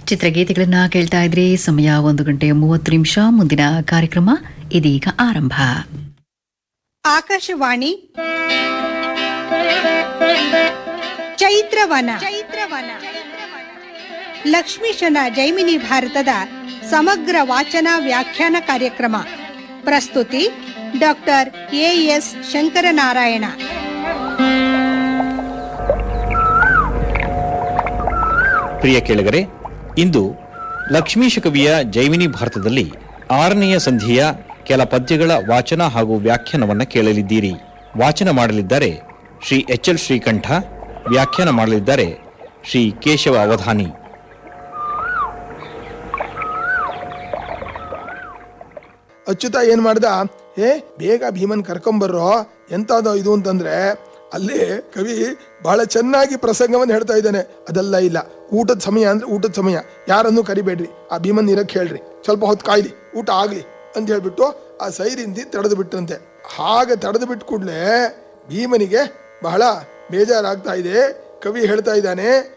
ಚಿತ್ರಗೀತೆಗಳನ್ನ ಕೇಳ್ತಾ ಇದ್ರಿ ಸಮಯ ಒಂದು ಗಂಟೆ ಮೂವತ್ತು ನಿಮಿಷ ಮುಂದಿನ ಕಾರ್ಯಕ್ರಮ ಇದೀಗ ಆರಂಭ ಆಕಾಶವಾಣಿ ಚೈತ್ರವನ ಚೈತ್ರವನ ಲಕ್ಷ್ಮೀಶನ ಜೈಮಿನಿ ಭಾರತದ ಸಮಗ್ರ ವಾಚನ ವ್ಯಾಖ್ಯಾನ ಕಾರ್ಯಕ್ರಮ ಪ್ರಸ್ತುತಿ ಡಾಕ್ಟರ್ ಎಎಸ್ ಶಂಕರನಾರಾಯಣ ಪ್ರಿಯ ಕೇಳಿಗರೆ ಇಂದು ಲಕ್ಷ್ಮೀಶ ಕವಿಯ ಜೈಮಿನಿ ಭಾರತದಲ್ಲಿ ಆರನೆಯ ಸಂಧಿಯ ಕೆಲ ಪದ್ಯಗಳ ವಾಚನ ಹಾಗೂ ವ್ಯಾಖ್ಯಾನವನ್ನು ಕೇಳಲಿದ್ದೀರಿ ವಾಚನ ಮಾಡಲಿದ್ದಾರೆ ಶ್ರೀ ಎಚ್ ಎಲ್ ಶ್ರೀಕಂಠ ವ್ಯಾಖ್ಯಾನ ಮಾಡಲಿದ್ದಾರೆ ಶ್ರೀ ಕೇಶವ ಅವಧಾನಿ ಅಚ್ಯುತ ಏನ್ ಮಾಡ್ದ ಏ ಬೇಗ ಭೀಮನ್ ಕರ್ಕೊಂಬರ್ರೋ ಎಂತದೋ ಇದು ಅಂತಂದ್ರೆ ಅಲ್ಲಿ ಕವಿ ಬಹಳ ಚೆನ್ನಾಗಿ ಪ್ರಸಂಗವನ್ನು ಹೇಳ್ತಾ ಇದ್ದಾನೆ ಅದೆಲ್ಲ ಇಲ್ಲ ಊಟದ ಸಮಯ ಅಂದ್ರೆ ಊಟದ ಸಮಯ ಯಾರನ್ನು ಕರಿಬೇಡ್ರಿ ಆ ಭೀಮನ್ ಇರಕ್ ಹೇಳ್ರಿ ಸ್ವಲ್ಪ ಹೊತ್ತು ಕಾಯ್ಲಿ ಊಟ ಆಗ್ಲಿ ಅಂತ ಹೇಳ್ಬಿಟ್ಟು ಆ ಸೈರಿಂದಿ ತಡೆದು ಬಿಟ್ರಂತೆ ಹಾಗೆ ತಡೆದು ಬಿಟ್ಟು ಕೂಡ್ಲೆ ಭೀಮನಿಗೆ ಬಹಳ ಬೇಜಾರಾಗ್ತಾ ಇದೆ ಕವಿ ಹೇಳ್ತಾ ಇದ್ದಾನೆ